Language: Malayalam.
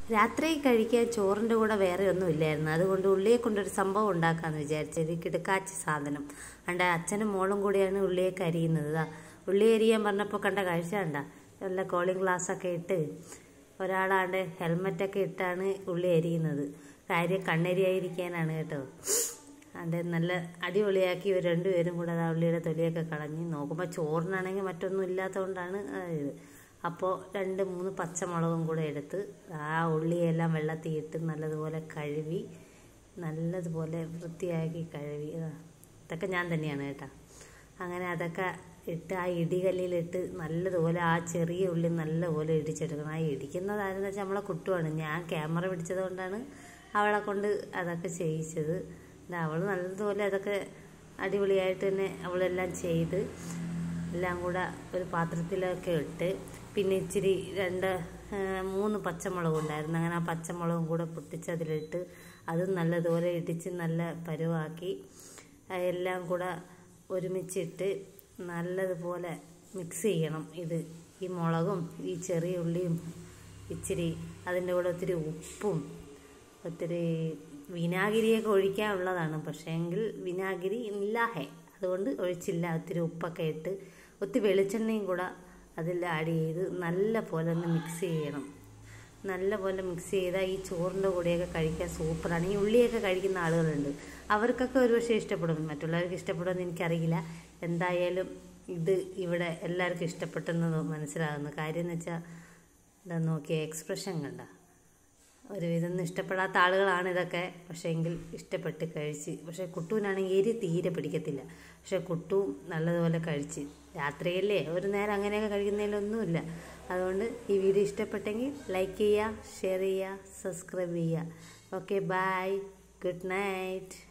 രാത്രി കഴിക്കാൻ ചോറിൻ്റെ കൂടെ വേറെ ഒന്നും ഇല്ലായിരുന്നു അതുകൊണ്ട് ഉള്ളിയെ കൊണ്ടൊരു സംഭവം ഉണ്ടാക്കാമെന്ന് വിചാരിച്ചത് ഈ കിടക്കാച്ചി സാധനം അണ്ട അച്ഛനും മോളും കൂടിയാണ് ഉള്ളിയൊക്കെ അരിയുന്നത് ഇതാ ഉള്ളി അരിയാൻ പറഞ്ഞപ്പോൾ കണ്ട കാഴ്ച കണ്ട നല്ല കോളിംഗ് ഗ്ലാസ്സൊക്കെ ഇട്ട് ഒരാളാണ്ട് ഹെൽമെറ്റൊക്കെ ഇട്ടാണ് ഉള്ളി അരിയുന്നത് കാര്യം കണ്ണരിയായിരിക്കാനാണ് കേട്ടോ അത് നല്ല അടിപൊളിയാക്കി ഇവർ രണ്ടുപേരും കൂടെ ആ ഉള്ളിയുടെ തൊലിയൊക്കെ കളഞ്ഞ് നോക്കുമ്പോൾ ചോറിനാണെങ്കിൽ മറ്റൊന്നും ഇല്ലാത്തതുകൊണ്ടാണ് ഇത് അപ്പോൾ രണ്ട് മൂന്ന് പച്ചമുളകും കൂടെ എടുത്ത് ആ ഉള്ളിയെല്ലാം വെള്ളത്തിൽ ഇട്ട് നല്ലതുപോലെ കഴുകി നല്ലതുപോലെ വൃത്തിയാക്കി കഴുകി ഇതാ ഇതൊക്കെ ഞാൻ തന്നെയാണ് കേട്ടോ അങ്ങനെ അതൊക്കെ ഇട്ട് ആ ഇടികല്ലിലിട്ട് നല്ലതുപോലെ ആ ചെറിയ ഉള്ളി നല്ലപോലെ ഇടിച്ചെടുക്കണം ആ ഇടിക്കുന്നതാരെന്ന് വെച്ചാൽ നമ്മളെ കുട്ടുവാണ് ഞാൻ ക്യാമറ പിടിച്ചത് കൊണ്ടാണ് അവളെ കൊണ്ട് അതൊക്കെ ചെയ്യിച്ചത് അവൾ നല്ലതുപോലെ അതൊക്കെ അടിപൊളിയായിട്ട് തന്നെ അവളെല്ലാം ചെയ്ത് എല്ലാം കൂടെ ഒരു പാത്രത്തിലൊക്കെ ഇട്ട് പിന്നെ ഇച്ചിരി രണ്ട് മൂന്ന് പച്ചമുളക് ഉണ്ടായിരുന്നു അങ്ങനെ ആ പച്ചമുളകും കൂടെ പൊട്ടിച്ചതിലിട്ട് അത് നല്ലതുപോലെ ഇടിച്ച് നല്ല പരുവാക്കി എല്ലാം കൂടെ ഒരുമിച്ചിട്ട് നല്ലതുപോലെ മിക്സ് ചെയ്യണം ഇത് ഈ മുളകും ഈ ചെറിയ ഉള്ളിയും ഇച്ചിരി അതിൻ്റെ കൂടെ ഒത്തിരി ഉപ്പും ഒത്തിരി വിനാഗിരിയൊക്കെ ഒഴിക്കാനുള്ളതാണ് പക്ഷേ എങ്കിൽ വിനാഗിരി ഇല്ലാഹേ അതുകൊണ്ട് ഒഴിച്ചില്ല ഒത്തിരി ഉപ്പൊക്കെ ഇട്ട് ഒത്തിരി വെളിച്ചെണ്ണയും കൂടെ അതിൽ ആഡ് ചെയ്ത് നല്ല പോലെ ഒന്ന് മിക്സ് ചെയ്യണം നല്ല പോലെ മിക്സ് ചെയ്താൽ ഈ ചോറിൻ്റെ കൂടെയൊക്കെ കഴിക്കാൻ സൂപ്പറാണ് ഈ ഉള്ളിയൊക്കെ കഴിക്കുന്ന ആളുകളുണ്ട് അവർക്കൊക്കെ ഒരുപക്ഷെ ഇഷ്ടപ്പെടും മറ്റുള്ളവർക്ക് ഇഷ്ടപ്പെടുമെന്ന് എനിക്കറിയില്ല എന്തായാലും ഇത് ഇവിടെ എല്ലാവർക്കും ഇഷ്ടപ്പെട്ടെന്ന് മനസ്സിലാകുന്നു കാര്യം എന്ന് വെച്ചാൽ എന്താ നോക്കിയ എക്സ്പ്രഷൻ കണ്ട ഒരുവിധം ഇഷ്ടപ്പെടാത്ത ആളുകളാണ് ഇതൊക്കെ പക്ഷേ എങ്കിൽ ഇഷ്ടപ്പെട്ട് കഴിച്ച് പക്ഷേ കുട്ടുവിനാണെങ്കിൽ എരി തീരെ പിടിക്കത്തില്ല പക്ഷേ കുട്ടു നല്ലതുപോലെ കഴിച്ച് രാത്രിയല്ലേ ഒരു നേരം അങ്ങനെയൊക്കെ കഴിക്കുന്നതിലൊന്നുമില്ല അതുകൊണ്ട് ഈ വീഡിയോ ഇഷ്ടപ്പെട്ടെങ്കിൽ ലൈക്ക് ചെയ്യുക ഷെയർ ചെയ്യുക സബ്സ്ക്രൈബ് ചെയ്യുക ഓക്കെ ബൈ ഗുഡ് നൈറ്റ്